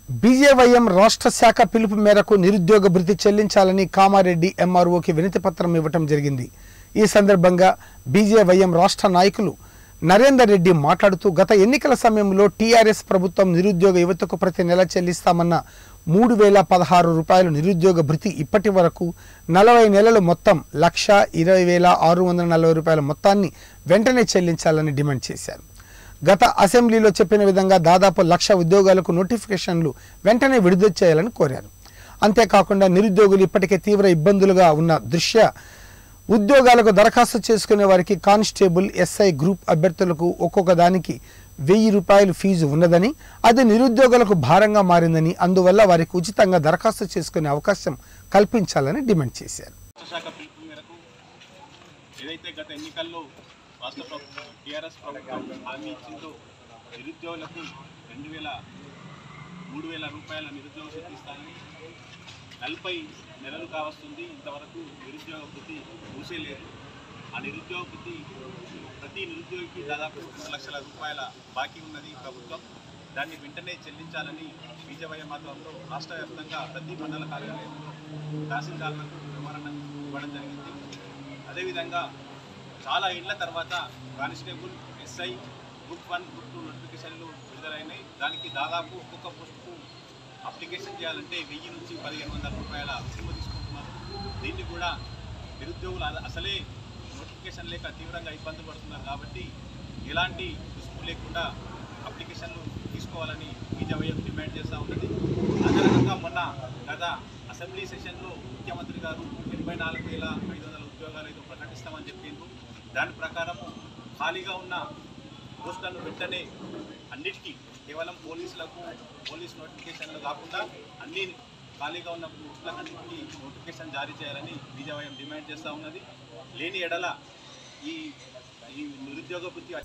BJYM రాష్ట్ర శాఖ పిలుపు మేరకు నిరుద్యోగ భృతి చెల్లించాలని కామారెడ్డి ఎంఆర్ఓకి వినతి పత్రం ఇవ్వటం జరిగింది ఈ సందర్భంగా బీజేవైఎం రాష్ట్ర నాయకులు నరేందర్ రెడ్డి మాట్లాడుతూ గత ఎన్నికల సమయంలో టీఆర్ఎస్ ప్రభుత్వం నిరుద్యోగ యువతకు ప్రతి నెల చెల్లిస్తామన్న మూడు వేల పదహారు రూపాయలు నిరుద్యోగ భృతి ఇప్పటి వరకు నలభై నెలలు మొత్తం లక్ష ఇరవై వేల ఆరు వందల నలభై రూపాయల మొత్తాన్ని వెంటనే చెల్లించాలని డిమాండ్ చేశారు గత అసెంబ్లీలో చెప్పిన విధంగా దాదాపు లక్ష ఉద్యోగాలకు నోటిఫికేషన్లు వెంటనే విడుదల చేయాలని కోరారు అంతేకాకుండా నిరుద్యోగులు ఇప్పటికే తీవ్ర ఇబ్బందులుగా ఉన్న దృష్ట్యా ఉద్యోగాలకు దరఖాస్తు చేసుకునే వారికి కానిస్టేబుల్ ఎస్ఐ గ్రూప్ అభ్యర్థులకు ఒక్కొక్క దానికి వెయ్యి రూపాయలు ఫీజు ఉన్నదని అది నిరుద్యోగులకు భారంగా మారిందని అందువల్ల వారికి ఉచితంగా దరఖాస్తు చేసుకునే అవకాశం కల్పించాలని డిమాండ్ చేశారు శాఖ పిలుపు మేరకు ఏదైతే గత ఎన్నికల్లో రాష్ట్ర ప్రభుత్వం టీఆర్ఎస్ ప్రభుత్వం హామీ ఇచ్చిందో నిరుద్యోగులకు రెండు వేల మూడు వేల రూపాయల నిరుద్యోగ వృత్తి ఇస్తానని నలభై నెలలు కావస్తుంది ఇంతవరకు నిరుద్యోగ వృత్తి మూసేలేదు ఆ నిరుద్యోగ వృత్తి ప్రతి నిరుద్యోగికి దాదాపు రెండు లక్షల రూపాయల బాకీ ఉన్నది ప్రభుత్వం దాన్ని వెంటనే చెల్లించాలని బీజేవైఎం ఆధ్వర్యంలో రాష్ట్ర వ్యాప్తంగా ప్రతి మండల కార్యాలయంలో తహసీల్దార్లకు వివరణ ఇవ్వడం జరిగింది అదేవిధంగా చాలా ఏళ్ల తర్వాత constable SI group one group two నోటిఫికేషన్లు విడుదలైనాయి దానికి దాదాపు ఒక్కొక్క పోస్టుకు అప్లికేషన్ చేయాలంటే వెయ్యి నుంచి పదిహేను వందల రూపాయల రుసుము తీసుకుంటున్నారు దీన్ని కూడా నిరుద్యోగులు అస- అసలే నోటిఫికేషన్ లేక తీవ్రంగా ఇబ్బంది పడుతున్నారు కాబట్టి ఎలాంటి రుసుము లేకుండా అప్లికేషన్లు తీసుకోవాలని బీజేవైఎం డిమాండ్ చేస్తూ ఉన్నది అదే రకంగా మొన్న గత అసెంబ్లీ సెషన్లో ముఖ్యమంత్రి గారు ఎనభై నాలుగు వేల ఐదు వందల ఉద్యోగాలు ఏదో ప్రకటిస్తామని చెప్పిండ్రు దాని ప్రకారము ఖాళీగా ఉన్న పోస్టులను వెంటనే అన్నిటికీ కేవలం పోలీసులకు పోలీస్ నోటిఫికేషన్లు కాకుండా అన్ని ఖాళీగా ఉన్న పోస్టులన్నింటికీ నోటిఫికేషన్ జారీ చేయాలని బీజేవైఎం డిమాండ్ చేస్తూ ఉన్నది లేని ఎడల ఈ ఈ నిరుద్యోగ వృత్తి